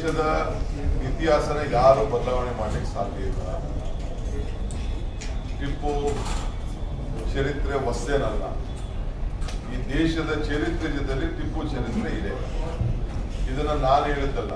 ದೇಶದ ಇತಿಹಾಸನ ಯಾರು ಬದಲಾವಣೆ ಮಾಡ್ಲಿಕ್ಕೆ ಸಾಧ್ಯ ಇಲ್ಲ ಟಿಪ್ಪು ಚರಿತ್ರೆ ಹೊಸದೇನಲ್ಲ ಈ ದೇಶದ ಚರಿತ್ರೆ ಜೊತೆಲಿ ಟಿಪ್ಪು ಚರಿತ್ರೆ ಇದೆ ಇದನ್ನ ನಾನು ಹೇಳಿದ್ದಲ್ಲ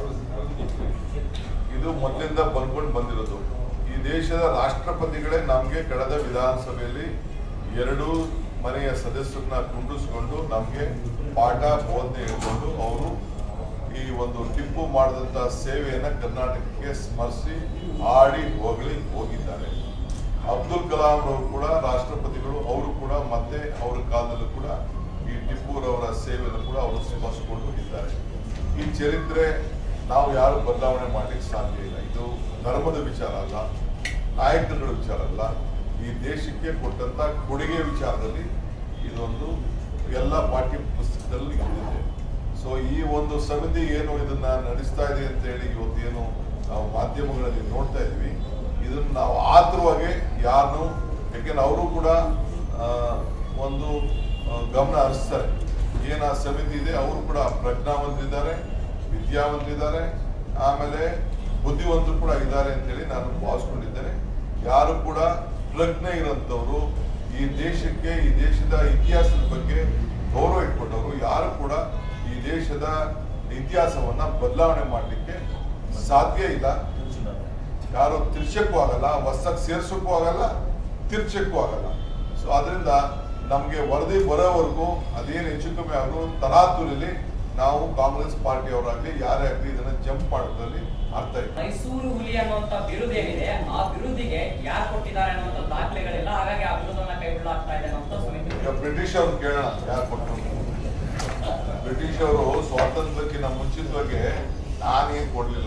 ಇದು ಮೊದಲಿಂದ ಬಂದ್ಕೊಂಡು ಬಂದಿರೋದು ಈ ದೇಶದ ರಾಷ್ಟ್ರಪತಿಗಳೇ ನಮಗೆ ಕಳೆದ ವಿಧಾನಸಭೆಯಲ್ಲಿ ಎರಡು ಮನೆಯ ಸದಸ್ಯರನ್ನ ಕುಂಡಿಸ್ಕೊಂಡು ನಮಗೆ ಪಾಠ ಬೋಧನೆ ಹೇಳ್ಕೊಂಡು ಅವರು ಈ ಒಂದು ಟಿಪ್ಪು ಮಾಡಿದಂತ ಸೇವೆಯನ್ನ ಕರ್ನಾಟಕಕ್ಕೆ ಸ್ಮರಿಸಿ ಆಡಿ ಹೋಗಲಿ ಹೋಗಿದ್ದಾರೆ ಅಬ್ದುಲ್ ಕಲಾಂ ಅವರು ಕೂಡ ರಾಷ್ಟ್ರಪತಿಗಳು ಅವರು ಕೂಡ ಮತ್ತೆ ಅವರ ಕಾಲದಲ್ಲೂ ಕೂಡ ಈ ಟಿಪ್ಪುರವರ ಸೇವೆಯನ್ನು ಕೂಡ ಅವರು ಸ್ಮರಿಸಿಕೊಂಡು ಇದ್ದಾರೆ ಈ ಚರಿತ್ರೆ ನಾವು ಯಾರು ಬದಲಾವಣೆ ಮಾಡ್ಲಿಕ್ಕೆ ಸಾಧ್ಯ ಇಲ್ಲ ಇದು ಧರ್ಮದ ವಿಚಾರ ಅಲ್ಲ ನಾಯಕರುಗಳ ವಿಚಾರ ಅಲ್ಲ ಈ ದೇಶಕ್ಕೆ ಕೊಟ್ಟಂತ ಕೊಡುಗೆ ವಿಚಾರದಲ್ಲಿ ಇದೊಂದು ಎಲ್ಲ ಪಾಠ್ಯ ಪುಸ್ತಕದಲ್ಲಿ ಇದೆ ಸೊ ಈ ಒಂದು ಸಮಿತಿ ಏನು ಇದನ್ನ ನಡೆಸ್ತಾ ಇದೆ ಅಂತ ಹೇಳಿ ಇವತ್ತೇನು ನಾವು ಮಾಧ್ಯಮಗಳಲ್ಲಿ ನೋಡ್ತಾ ಇದ್ವಿ ಇದನ್ನ ನಾವು ಆತುರವಾಗಿ ಯಾರನ್ನು ಯಾಕೆಂದ್ರೆ ಅವರು ಕೂಡ ಆ, ಒಂದು ಆ, ಗಮನ ಹರಿಸ್ತಾರೆ ಏನ ಸಮಿತಿ ಇದೆ ಅವರು ಕೂಡ ಪ್ರಜ್ಞಾವಂತರಿದ್ದಾರೆ ವಿದ್ಯಾವಂತರಿದ್ದಾರೆ ಆಮೇಲೆ ಬುದ್ಧಿವಂತರು ಕೂಡ ಇದ್ದಾರೆ ಅಂತೇಳಿ ನಾನು ಭಾವಿಸ್ಕೊಂಡಿದ್ದೇನೆ ಯಾರು ಕೂಡ ಪ್ರಜ್ಞೆ ಇರೋಂಥವ್ರು ಈ ದೇಶಕ್ಕೆ ಈ ದೇಶದ ಇತಿಹಾಸದ ಬಗ್ಗೆ ಗೌರವ ಇಟ್ಕೊಂಡವರು ಯಾರು ಕೂಡ ಈ ದೇಶದ ಇತಿಹಾಸವನ್ನ ಬದಲಾವಣೆ ಮಾಡಲಿಕ್ಕೆ ಸಾಧ್ಯ ಇಲ್ಲ ಯಾರು ತಿರ್ಚಕ್ಕೂ ಆಗಲ್ಲ ಹೊಸದಾಗಿ ಸೇರ್ಸಕ್ಕೂ ಆಗಲ್ಲ ತಿರ್ಚಕ್ಕೂ ಆಗಲ್ಲ ಸೊ ಅದರಿಂದ ನಮಗೆ ವರದಿ ಬರೋವರೆಗೂ ಅದೇನು ಹೆಚ್ಚು ಕಮ್ಮಿ ಆದರೂ ತರಾತುರಿಲಿ ನಾವು ಕಾಂಗ್ರೆಸ್ ಪಾರ್ಟಿಯವರಾಗಲಿ ಯಾರೇ ಆಗಲಿ ಇದನ್ನ ಜಂಪ್ ಮಾಡೋದ್ರಲ್ಲಿ ಅರ್ಥ ಇಲ್ಲ ಮೈಸೂರು ಹುಲಿ ಅನ್ನುವಂತ ಬಿರುದೇನಿದೆ ಆ ಬಿರುದಿಗೆ ಯಾರು ಕೊಟ್ಟಿದ್ದಾರೆ ಅನ್ನುವಂತ ದಾಖಲೆಗಳಿಲ್ಲ ಹಾಗಾಗಿ ಆ ಬಿರುದನ್ನ ಕೈ ಬಿಡಲಾಗ್ತಾ ಇದೆ ಅನ್ನುವಂತ ಸಮಿತಿ ಈಗ ಬ್ರಿಟಿಷ್ ಅವ್ರು ಕೇಳೋಣ ಯಾರು ಕೊಟ್ಟರು ಬ್ರಿಟಿಷ್ ಅವರು ಸ್ವಾತಂತ್ರ್ಯಕ್ಕಿಂತ ಮುಂಚಿತವಾಗಿ ನಾನೇನ್ ಕೊಡ್ಲಿಲ್ಲ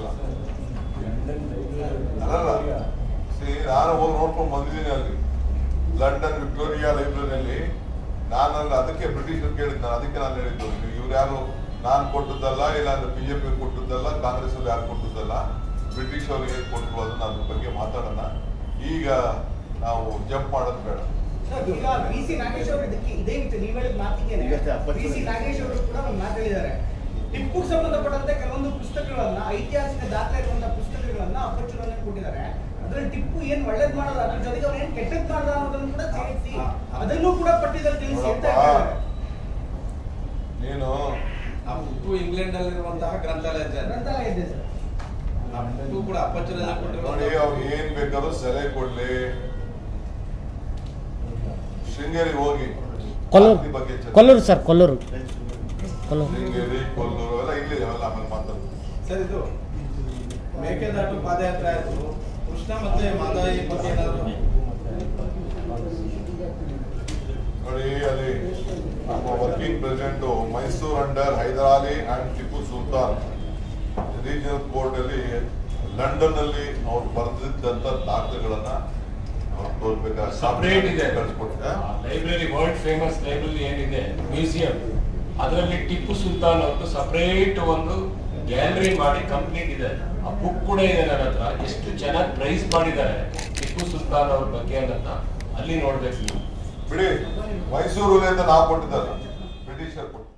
ಅಲ್ಲಲ್ಲ ಸಿ ನಾನು ಹೋಗಿ ನೋಡ್ಕೊಂಡು ಬಂದಿದ್ದೀನಿ ಅಲ್ಲಿ ಲಂಡನ್ ವಿಕ್ಟೋರಿಯಾ ಲೈಬ್ರರಿಯಲ್ಲಿ ನಾನಲ್ಲಿ ಅದಕ್ಕೆ ಬ್ರಿಟಿಷರು ಕೇಳಿದ್ ನಾನು ಅದಕ್ಕೆ ನಾನು ಹೇಳಿದ್ದು ಇವ್ರು ಯಾರು ನಾನು ಕೊಟ್ಟದ್ದಲ್ಲ ಇಲ್ಲ ಅಂದ್ರೆ ಬಿಜೆಪಿ ಕೊಟ್ಟದ್ದಲ್ಲ ಕಾಂಗ್ರೆಸ್ ಅವ್ರು ಯಾರು ಕೊಟ್ಟದ್ದಲ್ಲ ಬ್ರಿಟಿಷ್ ಅವ್ರಿಗೆ ಹೇಗೆ ಕೊಟ್ಟರು ಅದನ್ನ ಅದ್ರ ಬಗ್ಗೆ ಮಾತಾಡೋಣ ಈಗ ನಾವು ಜಂಪ್ ಮಾಡೋದು ಬೇಡ ಈಗ ಬಿ ಸಿ ನಾಗೇಶ್ ಅವರು ಇದಕ್ಕೆ ಇದೇ ರೀತಿ ನೀವು ಹೇಳಿದ ಮಾತಿಗೆ ಇವತ್ತೇ ಅಪ್ಪಚ್ಚು ಬಿ ಸಿ ನಾಗೇಶ್ ಅವರು ಕೂಡ ಒಂದು ಮಾತು ಹೇಳಿದ್ದಾರೆ ಟಿಪ್ಪು ಸಂಬಂಧಪಟ್ಟಂತೆ ಕೆಲವೊಂದು ಪುಸ್ತಕಗಳನ್ನ ಐತಿಹಾಸಿಕ ದಾಖಲೆ ಇರುವಂತಹ ಪುಸ್ತಕಗಳನ್ನ ಅಪ್ಪಚ್ಚುಗಳನ್ನು ಕೊಟ್ಟಿದ್ದಾರೆ ಅದ್ರಲ್ಲಿ ಟಿಪ್ಪು ಏನ್ ಒಳ್ಳೇದ್ ಮಾಡೋದು ಅದ್ರ ಜೊತೆಗೆ ಅವ್ರು ಏನ್ ಕೆಟ್ಟದ್ ಮಾಡ್ದ ಅನ್ನೋದನ್ನು ಕೂಡ ಸೇರಿಸಿ ಅದನ್ನು ಕೂಡ ಪಟ್ಟಿದಲ್ಲಿ ತಿಳಿಸಿ ಅಂತ ನೋಡಪ್ಪ. ಹೇಳಿದ್ದಾರೆ ನೀನು ಆ ಬುಕ್ಕು ಇಂಗ್ಲೆಂಡ್ ಅಲ್ಲಿರುವಂತಹ ಗ್ರಂಥಾಲಯ ಇದೆ. ಗ್ರಂಥಾಲಯ ಇದೆ ಸರ್ ಆ ಬುಕ್ಕು ಕೂಡ ಅಪ್ಪಚ್ಚರಲ್ಲಿ ನೋಡಿ ಕೊಟ್ಟಿರುವಂತಹ ಅವ್ರು ಏನ್ ಬೇಕಾದ್ರೂ ಸಲಹೆ ಕೊಡ್ಲಿ ಶೃಂಗೇರಿಗೆ ಹೋಗಿ ಕೊಲ್ಲೂರು ಆಸ್ತಿ ಬಗ್ಗೆ ಚರ್ಚೆ- ಕೊಲ್ಲೂರು ಸರ್ ಕೊಲ್ಲೂರು ಕೊಲ್ಲೂರು ಶೃಂಗೇರಿ ಕೊಲ್ಲೂರು ಎಲ್ಲ ಇಲ್ಲಿ ಅವೆಲ್ಲ ಆಮೇಲೆ ಮಾತಾಡ್ತೀವಿ ಸರ್ ಇದು ಮೇಕೆದಾಟು ಪಾದಯಾತ್ರೆ ಆಯ್ತು ಕೃಷ್ಣ ಮತ್ತೆ ಮಾದಾಯಿ ಬಗ್ಗೆ ಏನಾದ್ರು ನೋಡಿ ಅಲ್ಲಿ ನಮ್ಮ working president Mysuru under Hyder Ali and Tipu Sultan regional court ಅಲ್ಲಿ ಲಂಡನ್ ಅಲ್ಲಿ ಅವ್ರು ಬರೆದಿದ್ದಂತ ದಾಖಲೆಗಳನ್ನ ಅವ್ರು ತೋರ್ಬೇಕಾದ್ರೆ ಸಪರೇಟ್ ಇದೆ ಕಳ್ಸ್ಕೊಟ್ಟೆ ಲೈಬ್ರರಿ ವರ್ಲ್ಡ್ ಫೇಮಸ್ ಲೈಬ್ರರಿ ಏನಿದೆ ಮ್ಯೂಸಿಯಂ ಅದರಲ್ಲಿ ಟಿಪ್ಪು ಸುಲ್ತಾನ್ ಅವ್ರದ್ದು ಸಪರೇಟ್ ಒಂದು ಗ್ಯಾಲರಿ ಮಾಡಿ ಕಂಪ್ಲೀಟ್ ಇದೆ ಆ ಬುಕ್ ಕೂಡ ಇದೆ ನನ್ನ ಹತ್ರ ಎಷ್ಟು ಚೆನ್ನಾಗಿ ಪ್ರೈಸ್ ಮಾಡಿದ್ದಾರೆ ಟಿಪ್ಪು ಸುಲ್ತಾನ್ ಅವ್ರ ಬಗ್ಗೆ ಅನ್ನೋದನ್ನ ಅಲ್ಲಿ ನೋಡ್ಬೇಕು ನೀವು ಬಿಡಿ ಮೈಸೂರಲ್ಲಿ ಅಂತ ನಾವು ಕೊಟ್ಟಿದ್ದಲ್ಲ ಬ್ರಿಟಿಷರ್ ಕೊಟ್ಟು